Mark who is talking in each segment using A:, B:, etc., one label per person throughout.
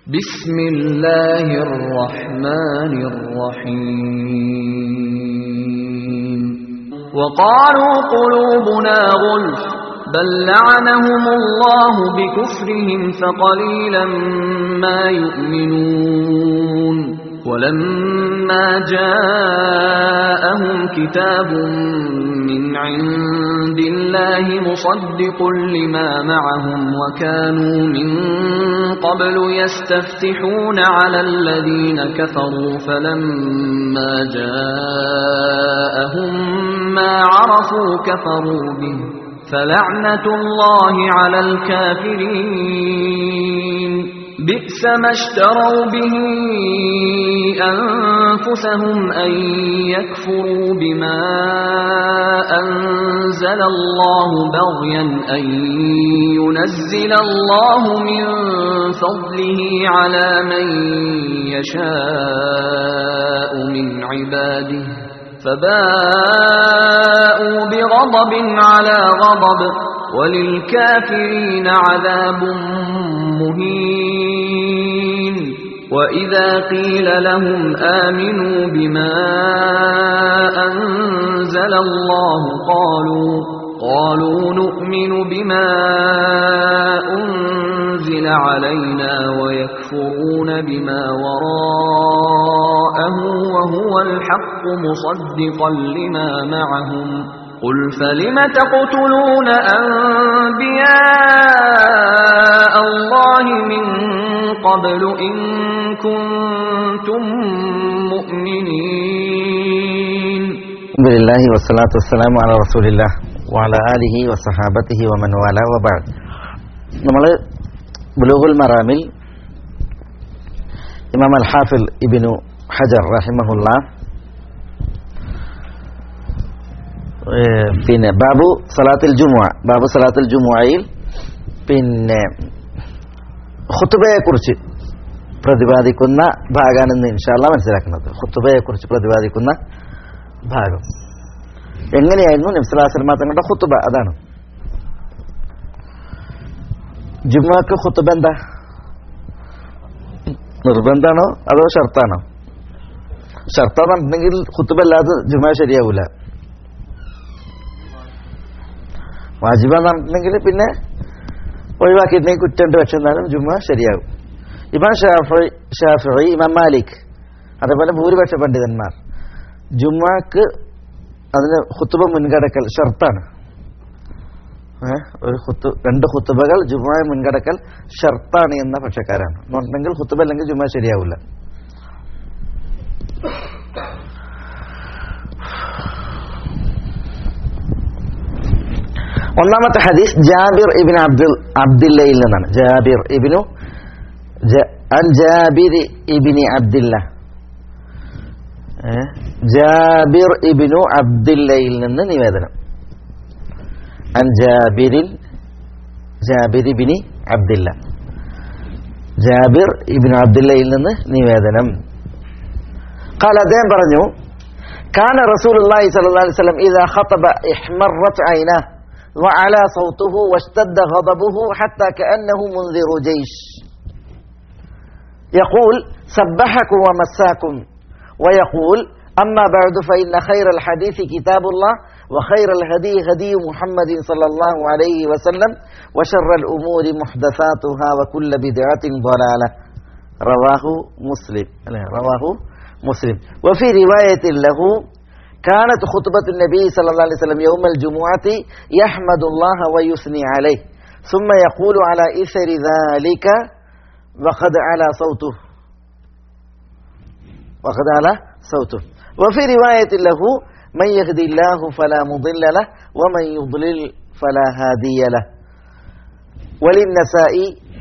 A: بسم الله الرحمن الرحيم وقالوا قلوبنا غلف بل لعنهم الله بكفرهم فقليلا ما يؤمنون ولما جاءهم كتاب من عند الله مصدق لما معهم وكانوا من قبل يستفتحون على الذين كفروا فلما جاءهم ما عرفوا كفروا به فلعنة الله على الكافرين بئس ما اشتروا به أنفسهم أن يكفروا بما أنزل الله بغيا أن ينزل الله من فضله على من يشاء من عباده فباءوا بغضب على غضب وللكافرين عذاب مهين وإذا قيل لهم آمنوا بما أنزل الله قالوا قالوا نؤمن بما أنزل علينا ويكفرون بما وراءه وهو الحق مصدقا لما معهم قل فلم تقتلون أنبياء الله من قبل إن كنتم مؤمنين
B: الحمد لله والصلاة والسلام على رسول الله وعلى آله وصحابته ومن والاه وبعد നമ്മൾ ബുലൂഗുൽ മറാമിൽ ഇമാം അൽ ഹാഫിൽ ഇബിനു ഹജർ റഹിമഹുല്ല പിന്നെ ബാബു സലാത്തിൽ ജുമുഅ ബാബു സലാത്തിൽ ജുമുഅയിൽ പിന്നെ ഖുത്തുബയെക്കുറിച്ച് പ്രതിപാദിക്കുന്ന ഭാഗമാണ് ഇന്ന് ഇൻഷാല്ല മനസ്സിലാക്കുന്നത് ഖുത്തുബയെക്കുറിച്ച് പ്രതിപാദിക്കുന്ന ഭാഗം എങ്ങനെയായിരുന്നു നബ്സലാസ്ലമ തങ്ങളുടെ ഖുത്തുബ അതാണ് ജുമാക്ക് ഖുത്തുബ എന്താ നിർബന്ധാണോ അതോ ഷർത്താണോ ഷർത്താന്നുണ്ടെങ്കിൽ ഖുത്തുബ അല്ലാതെ ജുമാ ശരിയാവൂല വാജിബാന്നുണ്ടെങ്കിൽ പിന്നെ ഒഴിവാക്കിയിട്ടുണ്ടെങ്കിൽ കുറ്റണ്ട് പക്ഷെ എന്നാലും ജുമാ ശരിയാകും ഇമാം ഷാഫി ഷാഫി ഇമാം മാലിക് അതേപോലെ ഭൂരിപക്ഷ പണ്ഡിതന്മാർ ജുമാക്ക് അതിന് ഹുത്തുബ മുൻകടക്കൽ ഷർത്താണ് ഒരു ഹുത്തു രണ്ട് ഹുത്തുബകൾ ജുമായ മുൻകടക്കൽ ഷർത്താണ് എന്ന പക്ഷക്കാരാണ് എന്നുണ്ടെങ്കിൽ ഹുത്തുബ അല്ലെങ്കിൽ ജുമ ശരിയാവില്ല ഒന്നാമത്തെ ഹദീസ് ജാബിർ ഇബിൻ അബ്ദുൽ അബ്ദില്ലയിൽ നിന്നാണ് ജാബിർ ഇബിനു അൻ ജാബിർ ഇബിനി അബ്ദില്ല ജാബിർ ഇബിനു അബ്ദില്ലയിൽ നിന്ന് നിവേദനം അൻ ജാബിരിൻ ജാബിർ ഇബിനി അബ്ദില്ല ജാബിർ ഇബിൻ അബ്ദില്ലയിൽ നിന്ന് നിവേദനം قال അദ്ദേഹം പറഞ്ഞു كان رسول الله صلى الله عليه وسلم إذا خطب احمرت عيناه وعلى صوته واشتد غضبه حتى كأنه منذر جيش يقول سبحكم ومساكم ويقول أما بعد فإن خير الحديث كتاب الله وخير الهدي هدي محمد صلى الله عليه وسلم وشر الأمور محدثاتها وكل بدعة ضلالة رواه مسلم رواه مسلم وفي رواية له كانت خطبة النبي صلى الله عليه وسلم يوم الجمعة يحمد الله ويثني عليه ثم يقول على إثر ذلك وقد على صوته وقد على صوته وفي رواية له من يهدي الله فلا مضل له ومن يضلل فلا هادي له وللنساء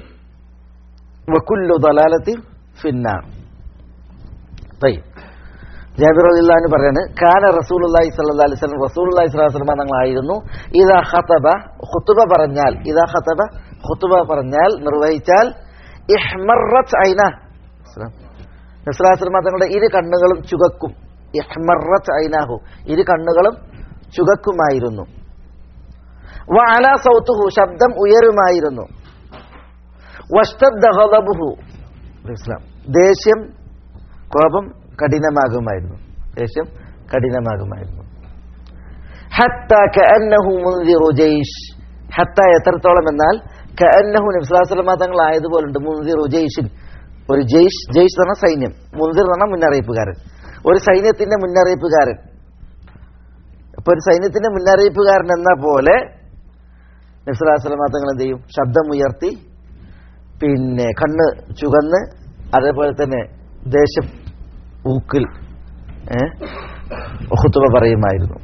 B: وكل ضلالة في النار طيب ജാബിർ അലിള്ളഹാന് പറയാണ് കാന റസൂലുള്ളാഹി സ്വല്ലല്ലാഹി അലൈഹി വസല്ലം റസൂലുള്ളാഹി സ്വല്ലല്ലാഹി അലൈഹി വസല്ലം തങ്ങളായിരുന്നു ഇദാ ഖതബ ഖുതുബ പറഞ്ഞാൽ ഇദാ ഖതബ ഖുതുബ പറഞ്ഞാൽ നിർവഹിച്ചാൽ ഇഹ്മറത്ത് ഐന നസ്ലാസ്ലമ തങ്ങളുടെ ഇരു കണ്ണുകളും ചുകക്കും ഇഹ്മറത്ത് ഐനാഹു ഇരു കണ്ണുകളും ചുകക്കുമായിരുന്നു വഅല സൗത്തുഹു ശബ്ദം ഉയരുമായിരുന്നു വസ്തദ്ദ ഗളബുഹു ഇസ്ലാം ദേഷ്യം കോപം കഠിനമാകുമായിരുന്നു ദേഷ്യം കഠിനമാകുമായിരുന്നു ഹത്ത കഅന്നഹു മുൻദിറു ജയ്ഷ് ഹത്ത എത്രത്തോളം എന്നാൽ കഅന്നഹു നബി സ്വല്ലല്ലാഹു അലൈഹി വസല്ലം തങ്ങൾ ആയതുപോലുണ്ട് മുൻദിറു ജയ്ഷിൻ ഒരു ജയ്ഷ് ജയ്ഷ് എന്ന് പറഞ്ഞ സൈന്യം മുൻദിർ എന്ന് പറഞ്ഞ മുന്നറിയിപ്പുകാരൻ ഒരു സൈന്യത്തിന്റെ മുന്നറിയിപ്പുകാരൻ ഇപ്പൊ ഒരു സൈന്യത്തിന്റെ മുന്നറിയിപ്പുകാരൻ എന്ന പോലെ നബി സ്വല്ലല്ലാഹു അലൈഹി വസല്ലം തങ്ങൾ എന്ത് ചെയ്യും ശബ്ദമുയർത്തി പിന്നെ കണ്ണ് ചുകന്ന് അതേപോലെ തന്നെ ദേശം ഊക്കിൽ ഹുത്തുബ പറയുമായിരുന്നു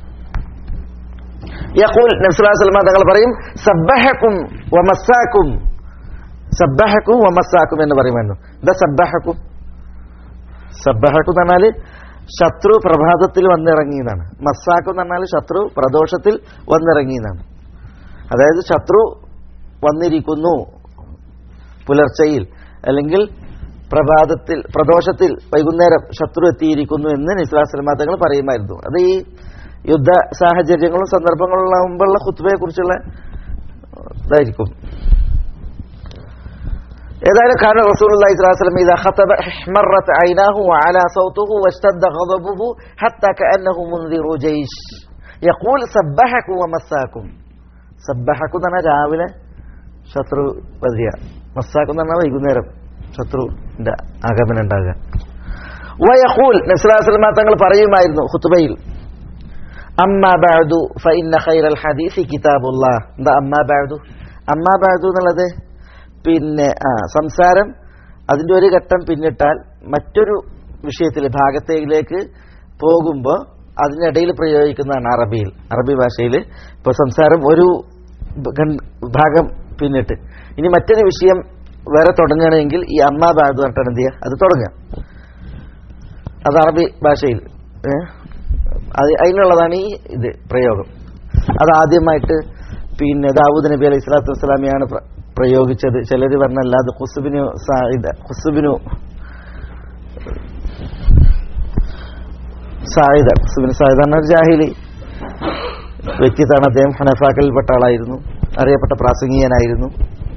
B: യഖൂൽ നബി സല്ലല്ലാഹു അലൈഹി വസല്ലം തങ്ങൾ പറയും സബ്ബഹക്കും വമസ്സാക്കും സബ്ബഹക്കും വമസ്സാക്കും എന്ന് പറയുമായിരുന്നു എന്താ സബ്ബഹക്കും സബ്ബഹക്കും എന്ന് പറഞ്ഞാൽ ശത്രു പ്രഭാതത്തിൽ വന്നിറങ്ങിയതാണ് മസ്സാക്കും എന്ന് പറഞ്ഞാൽ ശത്രു പ്രദോഷത്തിൽ വന്നിറങ്ങിയതാണ് അതായത് ശത്രു വന്നിരിക്കുന്നു പുലർച്ചയിൽ അല്ലെങ്കിൽ പ്രഭാതത്തിൽ പ്രദോഷത്തിൽ വൈകുന്നേരം ശത്രു എത്തിയിരിക്കുന്നു എന്ന് നിസ്ലാസ്ലമാ തങ്ങൾ പറയുമായിരുന്നു അത് ഈ യുദ്ധ സാഹചര്യങ്ങളും സന്ദർഭങ്ങളും മുമ്പുള്ള ഖുത്ബയെ കുറിച്ചുള്ള ഇതായിരിക്കും ഏതായാലും കാരണം റസൂലുള്ളാഹി സ്വല്ലല്ലാഹു അലൈഹി വസല്ലം ഇദാ ഖതബ ഇഹ്മറത് ഐനാഹു വഅലാ സൗതുഹു വഷ്തദ്ദ ഘദബുഹു ഹത്താ കഅന്നഹു മുൻദിറു ജയ്ഷ് യഖൂൽ സബ്ബഹക്കും വമസ്സാക്കും സബ്ബഹക്കും എന്ന് പറഞ്ഞാൽ രാവിലെ ശത്രു വരിക മസ്സാക്കും എന്ന് പറഞ്ഞാൽ വൈകുന്നേരം ശത്രുവിന്റെ ആഗമനം ഉണ്ടാകുക വയഖൂൽ നസ്ലാസ്ലമ തങ്ങൾ പറയുമായിരുന്നു ഖുത്ബയിൽ അമ്മാ ബഅദു ഫഇന്ന ഖൈറൽ ഹദീസി കിതാബുല്ലാഹ് എന്താ അമ്മാ ബഅദു അമ്മാ ബഅദു എന്നുള്ളത് പിന്നെ ആ സംസാരം അതിന്റെ ഒരു ഘട്ടം പിന്നിട്ടാൽ മറ്റൊരു വിഷയത്തിൽ ഭാഗത്തേക്ക് പോകുമ്പോൾ അതിനിടയിൽ പ്രയോഗിക്കുന്നതാണ് അറബിയിൽ അറബി ഭാഷയിൽ ഇപ്പോൾ സംസാരം ഒരു ഖണ്ഡ് ഭാഗം പിന്നിട്ട് ഇനി മറ്റൊരു വിഷയം വേറെ തുടങ്ങുകയാണെങ്കിൽ ഈ അമ്മ ബാദ് പറഞ്ഞിട്ടാണ് എന്ത് ചെയ്യുക അത് തുടങ്ങുക അത് അറബി ഭാഷയിൽ ഏ? അത് അതിനുള്ളതാണ് ഈ ഇത് പ്രയോഗം അത് ആദ്യമായിട്ട് പിന്നെ ദാവൂദ് നബി അലൈഹി സ്വലാത്തു വസ്സലാമിയാണ് പ്ര- പ്രയോഗിച്ചത് ചിലർ പറഞ്ഞല്ല അത് ഹുസുബിനു സായിദ ഹുസുബിനു സായിദ ഹുസുബിന് സായിദ എന്ന ഒരു ജാഹിലി വ്യക്തിത്വമാണ് അദ്ദേഹം ഹനഫാക്കളിൽപ്പെട്ട ആളായിരുന്നു അറിയപ്പെട്ട പ്രാസംഗികനായിരുന്നു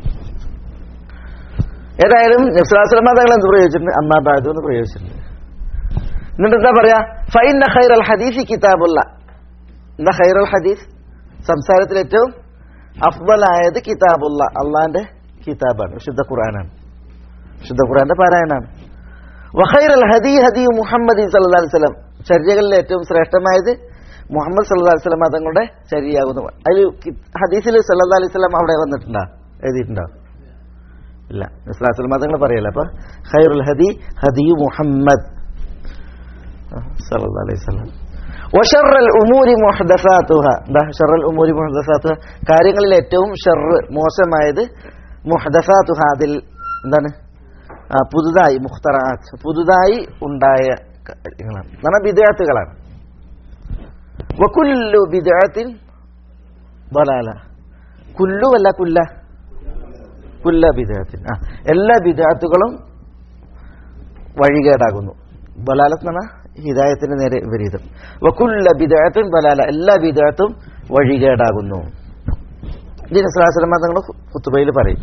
B: ഏതായാലും നബ്സുലാസ്ലമ തങ്ങൾ എന്ത് പ്രയോഗിച്ചിട്ടുണ്ട് അമ്മാ ബാദു എന്ന് പ്രയോഗിച്ചിട്ടുണ്ട് എന്നിട്ട് എന്താ പറയാ ഫൈന ഖൈറൽ ഹദീസ് കിതാബുള്ള എന്താ ഖൈറൽ ഹദീസ് സംസാരത്തിൽ ഏറ്റവും അഫ്ദലായത് കിതാബുള്ള അള്ളാന്റെ കിതാബാണ് വിശുദ്ധ ഖുർആനാണ് വിശുദ്ധ ഖുർആന്റെ പാരായണാണ് വഖൈറൽ ഹദി ഹദി മുഹമ്മദ് സല്ലല്ലാഹു അലൈഹി വസല്ലം ചര്യകളിൽ ഏറ്റവും ശ്രേഷ്ഠമായത് മുഹമ്മദ് സല്ലല്ലാഹു അലൈഹി വസല്ലം തങ്ങളുടെ ചര്യയാകുന്നു അതിൽ ഹദീസിൽ സല്ലല്ലാഹു അലൈഹി വസല്ലം അവിടെ വന്നിട്ടുണ്ടോ എഴുതിയിട്ടുണ്ടോ ഇല്ല ഇസ്ലാസ്ലം തങ്ങൾ പറയല്ല അപ്പൊ ഖൈറുൽ ഹദി ഹദി മുഹമ്മദ് സല്ലല്ലാഹു അലൈഹി വസല്ലം വശറൽ ഉമൂരി മുഹദസാത്തുഹ എന്താ ഷറൽ ഉമൂരി മുഹദസാത്തുഹ കാര്യങ്ങളിൽ ഏറ്റവും ഷർറ് മോശമായത് മുഹദസാത്തുഹ അതിൽ എന്താണ് ആ, പുതുതായി മുഖ്തറാത്ത് പുതുതായി ഉണ്ടായ കാര്യങ്ങളാണ് എന്നാണ് ബിദാത്തുകളാണ് വകുല്ലു ബിദാത്തിൻ ബലാല കുല്ലു അല്ല കുല്ല കുല്ല ബിദാത്തിൻ ആ എല്ലാ ബിദാത്തുകളും വഴികേടാകുന്നു ബലാലത്ത് എന്ന് പറഞ്ഞാൽ ഹിദായത്തിന് നേരെ വിപരീതം വക്കുല്ല ബിദാത്തും ബലാല എല്ലാ ബിദാത്തും വഴികേടാകുന്നു ഇതിന് സലാസലമ തങ്ങൾ കുത്തുബയിൽ പറയും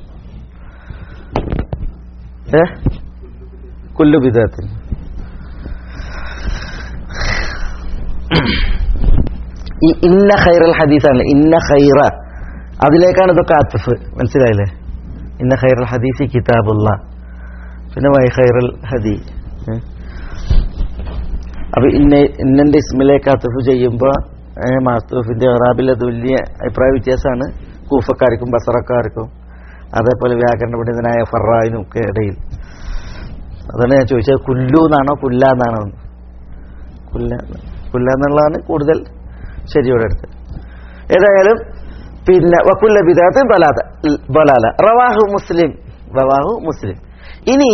B: ഏ കുല്ലു ബിദാത്തിൻ ഈ ഇന്ന ഖൈറൽ ഹദീസാണ് ഇന്ന ഖൈറ അതിലേക്കാണ് ഇതൊക്കെ ആത്തഫ് മനസ്സിലായില്ലേ ഇന്ന ഖൈറൽ ഹദീസി കിതാബുള്ള പിന്നെ വൈ ഖൈറൽ ഹദി ഏ? അപ്പൊ ഇന്ന ഇന്നന്റെ ഇസ്മിലേക്ക് അത്തഫ് ചെയ്യുമ്പോൾ മാസ്തൂഫിന്റെ അറാബിൽ അത് വലിയ അഭിപ്രായ വ്യത്യാസമാണ് കൂഫക്കാർക്കും ബസറക്കാർക്കും അതേപോലെ വ്യാകരണ പണ്ഡിതനായ ഫറായിനും ഒക്കെ ഇടയിൽ അതാണ് ഞാൻ ചോദിച്ചത് കുല്ലു എന്നാണോ കുല്ല എന്നാണോ എന്ന്. കുല്ല കുല്ല എന്നുള്ളതാണ് കൂടുതൽ ശരിയോടെ അടുത്ത് ഏതായാലും പിന്നെ വക്കുല്ല ബിദാത്ത് ബലാല ബലാല റവാഹു മുസ്ലിം റവാഹു മുസ്ലിം ഇനി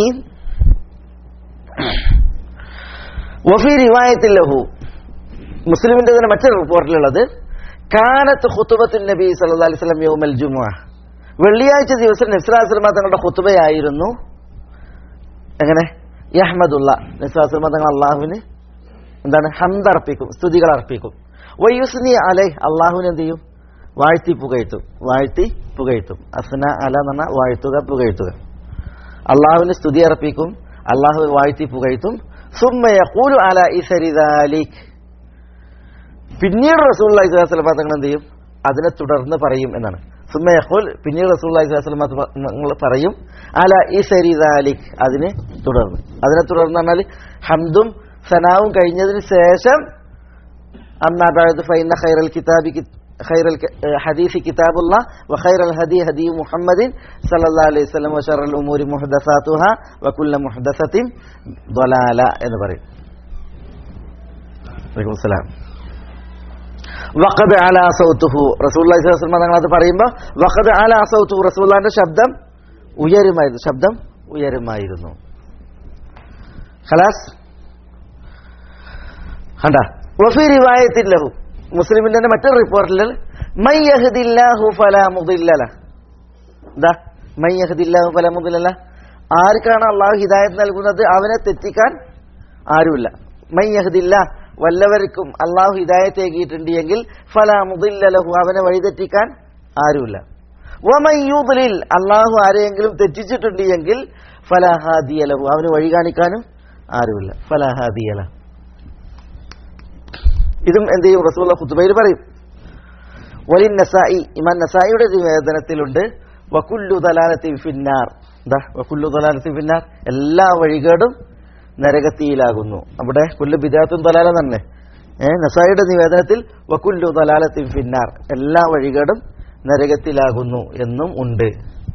B: വഫി റിവായത്തിൽ ലഹു മുസ്ലിമിന്റെ തന്നെ മറ്റൊരു റിപ്പോർട്ടിലുള്ളത് കാനത്ത് ഖുത്തുബത്തുൻ നബി സല്ലല്ലാഹു അലൈഹി വസല്ലം യൗമൽ ജുമുഅ വെള്ളിയാഴ്ച ദിവസം നബ്സുലാസ്ലമ തങ്ങളുടെ ഖുത്തുബയായിരുന്നു എങ്ങനെ യഹ്മദുള്ള നബ്സുലാസ്ലമ തങ്ങൾ അള്ളാഹുവിന് എന്താണ് ഹംദ് അർപ്പിക്കും സ്തുതികൾ അർപ്പിക്കും വയുസ്നി അലൈ അള്ളാഹുവിന് എന്ത് ചെയ്യും വാഴ്ത്തി പുകഴ്ത്തും വാഴ്ത്തി പുകഴ്ത്തും അസ്ന അല എന്ന് പറഞ്ഞാൽ വാഴ്ത്തുക പുകഴ്ത്തുക അള്ളാഹുവിന് സ്തുതി അർപ്പിക്കും അള്ളാഹു വാഴ്ത്തി പുകഴ്ത്തും സുമ്മയൂലു അല ഇസരിദാലിക് പിന്നീട് റസൂൽ അലൈഹിസ്ലാം തങ്ങൾ എന്ത് ചെയ്യും അതിനെ തുടർന്ന് പറയും എന്നാണ് സുമ്മയഹുൽ പിന്നീട് റസൂൽ അലൈഹിസ്ലാം തങ്ങൾ പറയും അല ഇസരിദാലിക് അതിനെ തുടർന്ന് അതിനെ തുടർന്ന് പറഞ്ഞാൽ ഹംദും സനാവും കഴിഞ്ഞതിന് ശേഷം أما بعد فإن خير الكتاب خير الحديث كتاب الله وخير الهدي هدي محمد صلى الله عليه وسلم وشر الأمور محدثاتها وكل محدثة ضلالة എന്ന് പറയും വലൈക്കും സലാം വഖദ് അല സൗത്തുഹു റസൂലുള്ളാഹി സ്വല്ലല്ലാഹു അലൈഹി വസല്ലം തങ്ങൾ അത് പറയുമ്പോൾ വഖദ് അല സൗത്തുഹു റസൂലുള്ളാഹിന്റെ ശബ്ദം ഉയരുമായിരുന്നു ശബ്ദം ഉയരുമായിരുന്നു ഖലാസ് കണ്ട വഫി റിവായത്തിൻ ലഹു മുസ്ലിമിന്റെ തന്നെ മറ്റൊരു റിപ്പോർട്ടിൽ മൈ യഹ്ദില്ലാഹു ഫലാ മുദില്ലല ദാ മൈ യഹ്ദില്ലാഹു ഫലാ മുദില്ലല ആർക്കാണ് അള്ളാഹു ഹിദായത്ത് നൽകുന്നത് അവനെ തെറ്റിക്കാൻ ആരുമില്ല മൈ യഹ്ദില്ല വല്ലവർക്കും അള്ളാഹു ഹിദായത്ത് ഏകിയിട്ടുണ്ട് എങ്കിൽ ഫലാ മുദില്ലലഹു അവനെ വഴിതെറ്റിക്കാൻ ആരുമില്ല വമയ്യൂദലിൽ അള്ളാഹു ആരെയെങ്കിലും തെറ്റിച്ചിട്ടുണ്ട് എങ്കിൽ ഫലാഹാദിയലഹു അവന് വഴി കാണിക്കാനും ആരുമില്ല ഫലാഹാദിയല ഇതും എന്ത് ചെയ്യും റസൂള്ള ഖുത്ബയിൽ പറയും വലിൻ നസായി ഇമാൻ നസായിയുടെ നിവേദനത്തിലുണ്ട് വക്കുല്ലു ദലാലത്തി ഫിന്നാർ എന്താ വക്കുല്ലു ദലാലത്തി ഫിന്നാർ എല്ലാ വഴികേടും നരകത്തിയിലാകുന്നു അവിടെ കുല്ലു ബിദാത്തും ദലാല തന്നെ ഏഹ് നസായിയുടെ നിവേദനത്തിൽ വക്കുല്ലു ദലാലത്തി ഫിന്നാർ എല്ലാ വഴികേടും നരകത്തിലാകുന്നു എന്നും ഉണ്ട്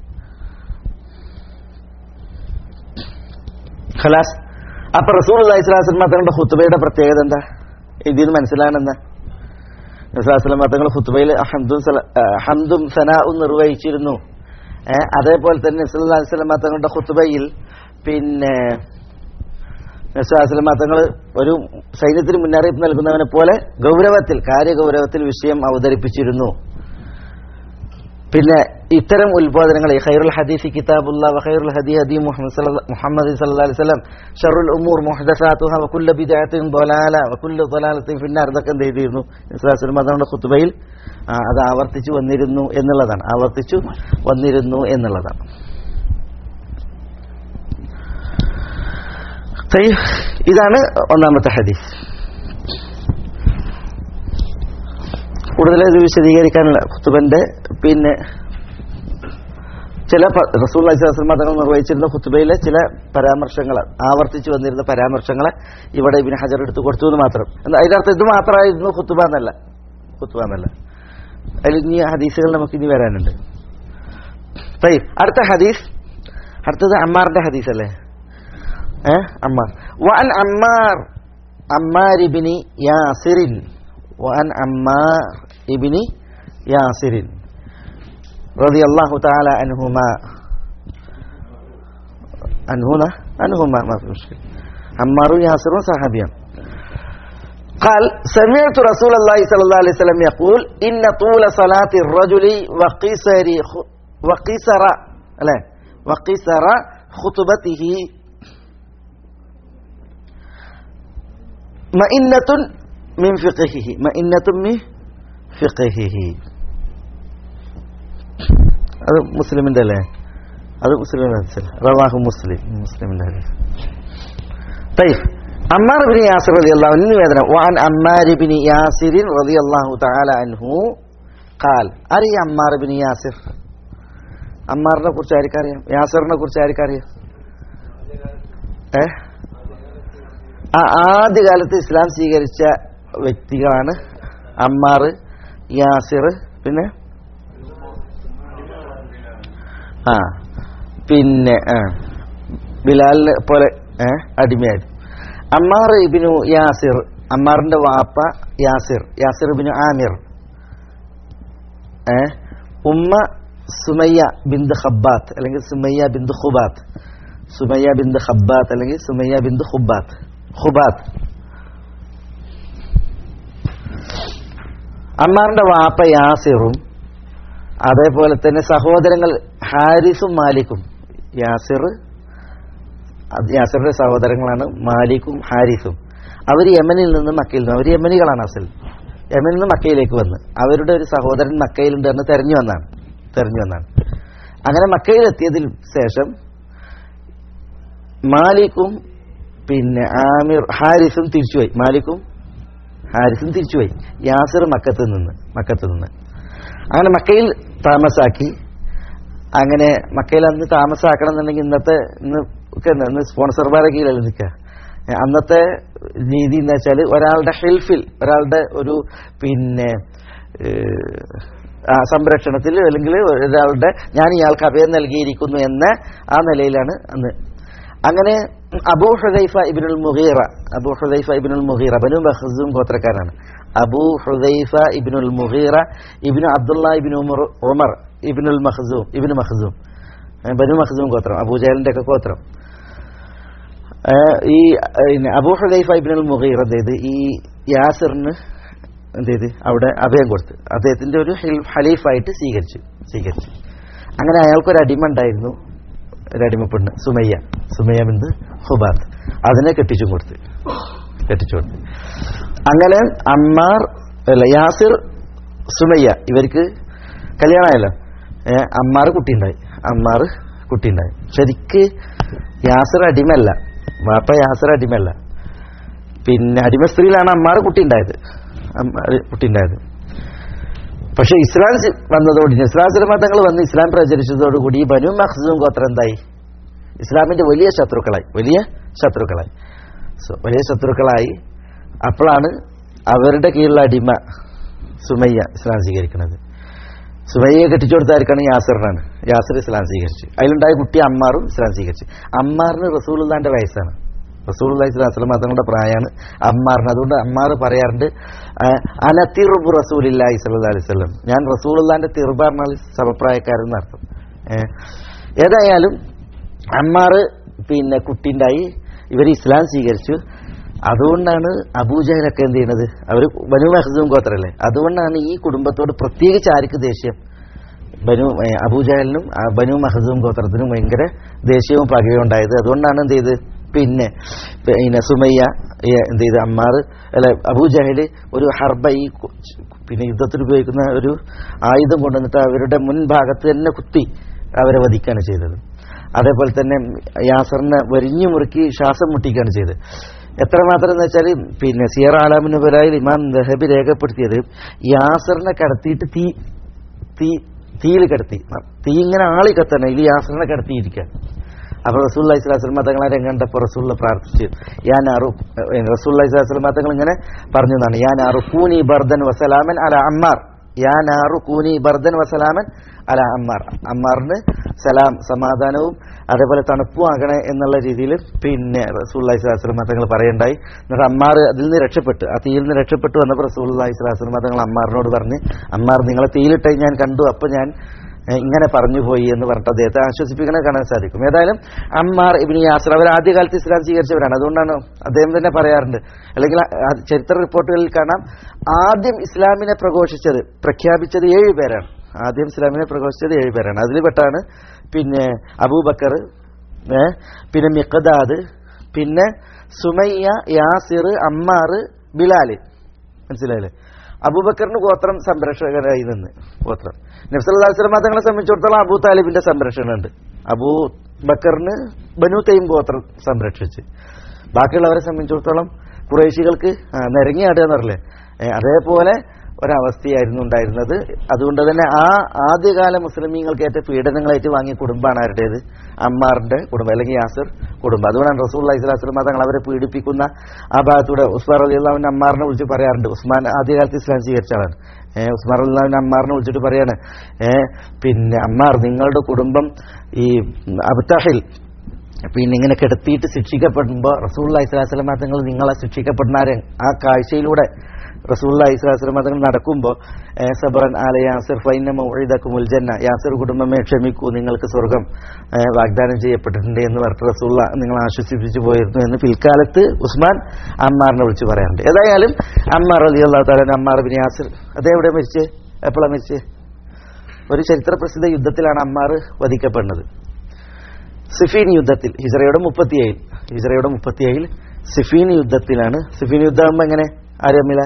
B: ഖലാസ് അപ്പൊ റസൂൽ അള്ളഹി സ്വലാസ്ലം തങ്ങളുടെ ഹുത്തുബയുടെ പ്രത്യേകത എന്താ ഇതിൽ നിന്ന് മനസ്സിലാണെന്ന് നസാസ്ലം തങ്ങൾ ഹുത്തുബയിൽ ഹംദും സല- ആ, ഹംദും സനാവും നിർവഹിച്ചിരുന്നു ഏ, അതേപോലെ തന്നെ നസുല്ലാസ്ലം തങ്ങളുടെ ഹുത്തുബയിൽ പിന്നെ നസുലാസ്ലം തങ്ങൾ ഒരു സൈന്യത്തിന് മുന്നറിയിപ്പ് നൽകുന്നവനെ പോലെ ഗൗരവത്തിൽ കാര്യഗൗരവത്തിൽ വിഷയം അവതരിപ്പിച്ചിരുന്നു പിന്നെ ഇത്തരം ഉത്ബോധനങ്ങൾ ഖൈറുൽ ഹദീസ് കിതാബുല്ല വഖൈറുൽ ഹദി ഹദി മുഹമ്മദ് സല്ലല്ലാ- മുഹമ്മദ് സല്ലല്ലാഹു അലൈഹി വസല്ലം ഷറുൽ ഉമൂർ മുഹ്ദസാത്തുഹ വകുല്ല ബിദഅത്തിൻ ضലാല വകുല്ല ضലാലത്തിൻ ഫിന്നാർ ഇതൊക്കെ എന്ത് ചെയ്തിരുന്നു ഇസ്ലാം അതുകൊണ്ട് ഖുത്ബയിൽ ആ, അത് ആവർത്തിച്ചു വന്നിരുന്നു എന്നുള്ളതാണ് ആവർത്തിച്ചു വന്നിരുന്നു എന്നുള്ളതാണ് തയ്യ്. ഇതാണ് ഒന്നാമത്തെ ഹദീസ് കൂടുതൽ ഇത് വിശദീകരിക്കാനുള്ള ഖുത്തുബന്റെ പിന്നെ ചില റസൂൽ അലിസ്ലാം തങ്ങൾ നിർവഹിച്ചിരുന്ന ഖുത്തുബയിലെ ചില പരാമർശങ്ങൾ ആവർത്തിച്ചു വന്നിരുന്ന പരാമർശങ്ങളെ ഇവിടെ ഇബിന് ഹജർ എടുത്തു കൊടുത്തു എന്ന് മാത്രം എന്നാ അതിനർത്ഥം ഇത് മാത്രമായിരുന്നു ഖുത്തുബ എന്നല്ല ഖുത്തുബ എന്നല്ല അതിൽ ഇനി ഹദീസുകൾ നമുക്ക് ഇനി വരാനുണ്ട് തയ്യ്. അടുത്ത ഹദീസ് അടുത്തത് അമ്മാറിന്റെ ഹദീസ് അല്ലേ ഏ അമ്മാർ വൻ അമ്മാർ അമ്മാർ ഇബിനി യാസിറിൻ وعن عمار ابن ياسر رضي الله تعالى عنهما عنهنا عنهما ما في مشكلة عمار ياسر صحابيا قال سمعت رسول الله صلى الله عليه وسلم يقول إن طول صلاة الرجل وقصر خ- وقصر لا وقصر خطبته مئنة من فقهه مئنة من فقهه അത് മുസ്ലിമിന്റെ അല്ലേ അത് മുസ്ലിം റവാഹു മുസ്ലിം മുസ്ലിമിന്റെ ഹദീസ് طيب عمار بن ياسر رضي الله عنه നിവേദനം وعن عمار بن ياسر رضي الله تعالى عنه قال അറിയ അമ്മാർ ബിൻ യാസിർ അമ്മാറിനെ കുറിച്ച് ആർക്കറിയാം യാസിറിനെ കുറിച്ച് ആർക്കറിയാം ഏ ആ ആദ്യകാലത്ത് ഇസ്ലാം സ്വീകരിച്ച വ്യക്തികളാണ് അമ്മാർ യാസിർ പിന്നെ ആ പിന്നെ ആ ബിലാലിനെ പോലെ ഏ അടിമയായി അമ്മാർ ഇബിനു യാസിർ അമ്മാറിന്റെ വാപ്പ യാസിർ യാസിർ ഇബിനു ആമിർ ഏ ഉമ്മ സുമയ്യ ബിന്ദു ഖബ്ബാത്ത് അല്ലെങ്കിൽ സുമയ്യ ബിന്ദു ഖുബാത്ത് സുമയ്യ ബിന്ദു ഖബ്ബാത്ത് അല്ലെങ്കിൽ സുമയ്യ ബിന്ദു ഖുബാത്ത് ഖുബാത്ത് അമ്മാറിന്റെ വാപ്പ യാസിറും അതേപോലെ തന്നെ സഹോദരങ്ങൾ ഹാരിസും മാലിക്കും യാസിർ അത് യാസിറിന്റെ സഹോദരങ്ങളാണ് മാലിക്കും ഹാരിസും അവർ യമനിൽ നിന്ന് മക്കയിൽ നിന്ന് അവർ യമനികളാണ് അസൽ യമനിൽ നിന്ന് മക്കയിലേക്ക് വന്ന് അവരുടെ ഒരു സഹോദരൻ മക്കയിലുണ്ട് എന്ന് തെരഞ്ഞു വന്നാണ് തെരഞ്ഞു വന്നാണ് അങ്ങനെ മക്കയിലെത്തിയതിന് ശേഷം മാലിക്കും പിന്നെ ആമിർ ഹാരിസും തിരിച്ചുപോയി മാലിക്കും ഹാരിസും തിരിച്ചുപോയി യാസിർ മക്കത്ത് നിന്ന് മക്കത്ത് നിന്ന് അങ്ങനെ മക്കയിൽ താമസാക്കി അങ്ങനെ മക്കയിൽ അന്ന് താമസാക്കണം എന്നുണ്ടെങ്കിൽ ഇന്നത്തെ ഇന്ന് ഒക്കെ എന്താ, ഇന്ന് സ്പോൺസർമാരെ കീഴിലല്ല നിൽക്കുക ഏ, അന്നത്തെ രീതി എന്ന് വെച്ചാൽ ഒരാളുടെ ഹെൽഫിൽ ഒരാളുടെ ഒരു പിന്നെ ഏഹ്, ആ സംരക്ഷണത്തിൽ അല്ലെങ്കിൽ ഒരാളുടെ ഞാൻ ഇയാൾക്ക് അഭയം നൽകിയിരിക്കുന്നു എന്ന ആ നിലയിലാണ് അന്ന് അങ്ങനെ അബൂ ഹുദൈഫ ഇബിനുൽ മുഹീറ അബൂ ഹുദൈഫ ഇബിനുൽ മുഹീറ ബനു മഖ്സൂം ഗോത്രക്കാരാണ് അബൂ ഹുദൈഫ ഇബിനുൽ മുഹീറ ഇബിനു അബ്ദുള്ള ഇബിനു ഉമർ ഉമർ ഇബിനുൽ മഖ്സൂം ഇബിനു മഖ്സൂം ഏ, ബനു മഖ്സൂം ഗോത്രം അബൂജഹലിന്റെ ഒക്കെ ഗോത്രം ഏ, ഈ പിന്നെ അബൂ ഹുദൈഫ ഇബിനുൽ മുഹീറ എന്ത് ഈ യാസിറിന് എന്ത് ചെയ്ത് അവിടെ അഭയം കൊടുത്ത് അദ്ദേഹത്തിന്റെ ഒരു ഹിൽ- ഹലീഫായിട്ട് സ്വീകരിച്ചു സ്വീകരിച്ചു അങ്ങനെ അയാൾക്കൊരു അടിമ ഉണ്ടായിരുന്നു ഒരു അടിമ പെണ്ണ് സുമയ്യ സുമയ്യ ബിന്ദു ഹുബാത്ത് അതിനെ കെട്ടിച്ചും കൊടുത്ത് കെട്ടിച്ചു കൊടുത്ത് അങ്ങനെ അമ്മാർ അല്ല യാസിർ സുമയ്യ ഇവർക്ക് കല്യാണമായല്ലോ ഏ, അമ്മാർ കുട്ടിയുണ്ടായി അമ്മാർ കുട്ടിയുണ്ടായി ശരിക്ക് യാസിർ അടിമല്ല വാപ്പ യാസിർ അടിമല്ല പിന്നെ അടിമ സ്ത്രീയിലാണ് അമ്മാർ കുട്ടി ഉണ്ടായത് അമ്മാർ കുട്ടി ഉണ്ടായത് പക്ഷെ ഇസ്ലാം സി- വന്നതോടുകൂടി ഇസ്ലാം മതങ്ങൾ വന്ന് ഇസ്ലാം പ്രചരിച്ചതോടുകൂടി ഈ ബനു മഖ്സൂം ഗോത്രം എന്തായി ഇസ്ലാമിന്റെ വലിയ ശത്രുക്കളായി വലിയ ശത്രുക്കളായി സോ, വലിയ ശത്രുക്കളായി അപ്പോഴാണ് അവരുടെ കീഴിലുള്ള അടിമ സുമയ്യ ഇസ്ലാം സ്വീകരിക്കുന്നത് സുമയ്യയെ കെട്ടിച്ചു കൊടുത്തായിരിക്കാണ് യാസറിനാണ് യാസർ ഇസ്ലാം സ്വീകരിച്ചു അതിലുണ്ടായ കുട്ടി അമ്മാറും ഇസ്ലാം സ്വീകരിച്ചു അമ്മാറിന് റസൂലുള്ളാന്റെ വയസ്സാണ് റസൂലുള്ളാഹി സ്വല്ലല്ലാഹു അലൈഹി വസല്ലം തങ്ങളുടെ പ്രായമാണ് അമ്മാറിന് അതുകൊണ്ട് അമ്മാർ പറയാറുണ്ട് ആ, അന തിറുബു റസൂലില്ലാഹി സ്വല്ലല്ലാഹി അലൈഹി വസല്ലം ഞാൻ റസൂലുള്ളാന്റെ തിറുബ പറഞ്ഞാൽ സമപ്രായക്കാരൻ എന്നർത്ഥം ഏ, ഏതായാലും അമ്മാർ പിന്നെ കുട്ടിണ്ടായി ഇവർ ഇസ്ലാം സ്വീകരിച്ചു അതുകൊണ്ടാണ് അബൂജഹലൊക്കെ എന്ത് ചെയ്യണത് അവർ ബനു മഹസൂം ഗോത്രല്ലേ അതുകൊണ്ടാണ് ഈ കുടുംബത്തോട് പ്രത്യേകിച്ച് ആർക്ക് ദേഷ്യം ബനു ഏ, അബൂജഹലിനും ആ, ബനു മഹസൂം ഗോത്രത്തിനും ഭയങ്കര ദേഷ്യവും പകയും ഉണ്ടായത് അതുകൊണ്ടാണ് എന്ത് ചെയ്ത് പിന്നെ പിന്നെ സുമയ്യ ഏ, എന്ത് ചെയ്ത് അമ്മാർ അല്ല അബൂജഹല് ഒരു ഹർബ ഈ കു- പിന്നെ യുദ്ധത്തിൽ ഉപയോഗിക്കുന്ന ഒരു ആയുധം കൊണ്ടുവന്നിട്ട് അവരുടെ മുൻഭാഗത്ത് തന്നെ കുത്തി അവരെ വധിക്കുകയാണ് ചെയ്തത് അതേപോലെ തന്നെ യാസറിനെ വരിഞ്ഞു മുറുക്കി ശ്വാസം മുട്ടിക്കുകയാണ് ചെയ്തത് എത്രമാത്രം എന്ന് വെച്ചാൽ പിന്നെ സിയർ ആലാമിന് പുരായിൽ ഇമാം ദഹബി രേഖപ്പെടുത്തിയത് യാസറിനെ കടത്തിയിട്ട് തീ തീ തീയിൽ കിടത്തി തീ ഇങ്ങനെ ആളി കത്തണം ഇതിൽ യാസറിനെ കിടത്തിയിരിക്കുക അപ്പൊ റസൂൽ ഇസ്ലാസ്ലം തങ്ങളെ രംഗണ്ടപ്പോൾ റസൂള്ള പ്രാർത്ഥിച്ചു ഞാൻ അറു റസൂൽ ഇസ്ലാസ്ലം തങ്ങൾ ഇങ്ങനെ പറഞ്ഞു എന്നാണ് ഞാൻ അറു കൂനി ബർദൻ വസലാമൻ അല അമ്മാർ ഞാൻ ആറു കൂനി ബർദൻ വസലാമൻ അല അമ്മാർ അമ്മാറിന് സലാം സമാധാനവും അതേപോലെ തണുപ്പും ആകണേ എന്നുള്ള രീതിയിൽ പിന്നെ റസൂൽ ഇസ്ലാസ്ലം തങ്ങൾ പറയണ്ടായി എന്നിട്ട് അമ്മാർ അതിൽ നിന്ന് രക്ഷപ്പെട്ടു ആ തീയിൽ നിന്ന് രക്ഷപ്പെട്ടു വന്നപ്പോൾ റസൂൽ ഇസ്ലാസ്ലം തങ്ങൾ അമ്മാറിനോട് പറഞ്ഞ് അമ്മാർ നിങ്ങളെ തീയിലിട്ട് ഞാൻ കണ്ടു അപ്പൊ ഞാൻ ഏ, ഇങ്ങനെ പറഞ്ഞു പോയി എന്ന് പറഞ്ഞിട്ട് അദ്ദേഹത്തെ ആശ്വസിപ്പിക്കണേ കാണാൻ സാധിക്കും ഏതായാലും അമ്മാർ ഇബിനി യാസർ അവർ ആദ്യകാലത്ത് ഇസ്ലാം സ്വീകരിച്ചവരാണ് അതുകൊണ്ടാണ് അദ്ദേഹം തന്നെ പറയാറുണ്ട് അല്ലെങ്കിൽ ആ- ആ ചരിത്ര റിപ്പോർട്ടുകളിൽ കാണാം ആദ്യം ഇസ്ലാമിനെ പ്രഘോഷിച്ചത് പ്രഖ്യാപിച്ചത് ഏഴ് പേരാണ് ആദ്യം ഇസ്ലാമിനെ പ്രഘോഷിച്ചത് ഏഴ് പേരാണ് അതിൽ പെട്ടാണ് പിന്നെ അബൂബക്കർ ഏ, പിന്നെ മിഖദാദ് പിന്നെ സുമയ്യ യാസിർ അമ്മാർ ബിലാല് മനസ്സിലായില്ലേ അബൂബക്കറിന് ഗോത്രം സംരക്ഷകരായി നിന്ന് ഗോത്രം നബ്സല്ലാസ്ലം തങ്ങളെ സംബന്ധിച്ചിടത്തോളം അബൂ താലിബിന്റെ സംരക്ഷണമുണ്ട് അബൂ ബക്കറിന് ബനു തൈം ഗോത്രം സംരക്ഷിച്ച് ബാക്കിയുള്ളവരെ സംബന്ധിച്ചിടത്തോളം കുറേശികൾക്ക് ആ, നിരങ്ങിയാടുക എന്നറില്ലേ ഏ, അതേപോലെ ഒരവസ്ഥയായിരുന്നു ഉണ്ടായിരുന്നത് അതുകൊണ്ട് തന്നെ ആ ആദ്യകാല മുസ്ലിമീങ്ങൾക്ക് ഏറ്റ പീഡനങ്ങളായിട്ട് വാങ്ങിയ കുടുംബമാണ് ആരുടേത് അമ്മാറിന്റെ കുടുംബം അല്ലെങ്കിൽ യാസർ കുടുംബം അതുകൊണ്ടാണ് റസൂൽ ഇസ്ലാസ്ലം തങ്ങൾ അവരെ പീഡിപ്പിക്കുന്ന ആ ഭാഗത്തൂടെ ഉസ്മാൻ അലി അള്ളാഹുവിന്റെ അമ്മാറിനെ വിളിച്ച് പറയാറുണ്ട് ഉസ്മാൻ ആദ്യകാലത്ത് ഇസ്ലാം സ്വീകരിച്ച ആളാണ് ഏഹ് ഉസ്മാൻ അലി അള്ളാഹുവിന്റെ അമ്മാറിനെ വിളിച്ചിട്ട് പറയാണ് ഏഹ് പിന്നെ അമ്മാർ നിങ്ങളുടെ കുടുംബം ഈ അബ്താഹിൽ പിന്നെ ഇങ്ങനെ കിടത്തിയിട്ട് ശിക്ഷിക്കപ്പെടുമ്പോൾ റസൂള്ള ഇസ്ലാസ്ലം തങ്ങൾ നിങ്ങളെ ശിക്ഷിക്കപ്പെടുന്നാരെ ആ കാഴ്ചയിലൂടെ റസൂള്ള ഇസ്ലാസ്ലം തങ്ങൾ നടക്കുമ്പോൾ സബറൻ ആല യാസിർ ഫൈനമ ഒഴിതക്കുമുൽ ജന്ന യാസിർ കുടുംബമേ ക്ഷമിക്കൂ നിങ്ങൾക്ക് സ്വർഗം ഏ, വാഗ്ദാനം ചെയ്യപ്പെട്ടിട്ടുണ്ട് എന്ന് പറഞ്ഞിട്ട് റസൂള്ള നിങ്ങൾ ആശ്വസിപ്പിച്ചു പോയിരുന്നു എന്ന് പിൽക്കാലത്ത് ഉസ്മാൻ അമ്മാറിനെ വിളിച്ച് പറയാറുണ്ട് ഏതായാലും അമ്മാർ അലി അള്ളാഹു താലാൻ അമ്മാർ ബിൻ യാസിർ അതെവിടെ മരിച്ചേ എപ്പോഴാണ് മരിച്ചേ ഒരു ചരിത്ര പ്രസിദ്ധ യുദ്ധത്തിലാണ് അമ്മാർ വധിക്കപ്പെടുന്നത് സിഫീൻ യുദ്ധത്തിൽ ഹിജറയുടെ മുപ്പത്തിയേഴിൽ ഹിജറയുടെ മുപ്പത്തിയേഴിൽ സിഫീൻ യുദ്ധത്തിലാണ് സിഫീൻ യുദ്ധമാകുമ്പോൾ എങ്ങനെ ആര് തമ്മില